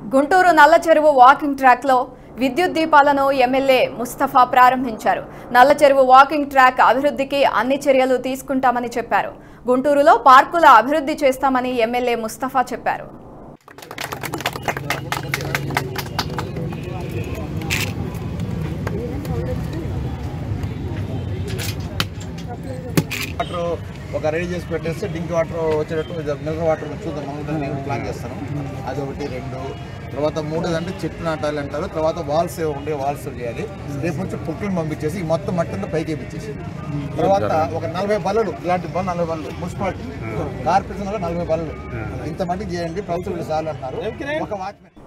గుంటూరు నల్ల చెరువు వాకింగ్ ట్రాక్లో విద్యుత్ దీపాలను ఎమ్మెల్యే ముస్తఫా ప్రారంభించారు నల్ల చెరువు వాకింగ్ ట్రాక్ అభివృద్ధికి అన్ని చర్యలు తీసుకుంటామని చెప్పారు గుంటూరులో పార్కుల అభివృద్ధి చేస్తామని ఎమ్మెల్యే ముస్తఫా చెప్పారు వాటర్ ఒక రెడీ చేసి పెట్టేస్తే డింక్ వాటర్ వచ్చేటట్టు ఇది మినరల్ వాటర్ చూద్దాం మనం దాన్ని ప్లాన్ చేస్తాను అది ఒకటి రెండు తర్వాత మూడోది అంటే చెట్లు నాటాలి అంటారు తర్వాత వాల్స్ ఉండే వాల్స్ చేయాలి రేపు నుంచి పుట్టులను పంపించేసి ఈ మొత్తం మట్టిని పైకి వేపించేసి తర్వాత ఒక నలభై బల్లలు ఇలాంటి బల్ల నలభై బల్లలు మున్సిపాలిటీ కార్పొరేషన్ నలభై బల్లలు ఇంత మట్టికి చేయండి ప్రభుత్వం చాలు అంటున్నారు ఒక వాచ్మెన్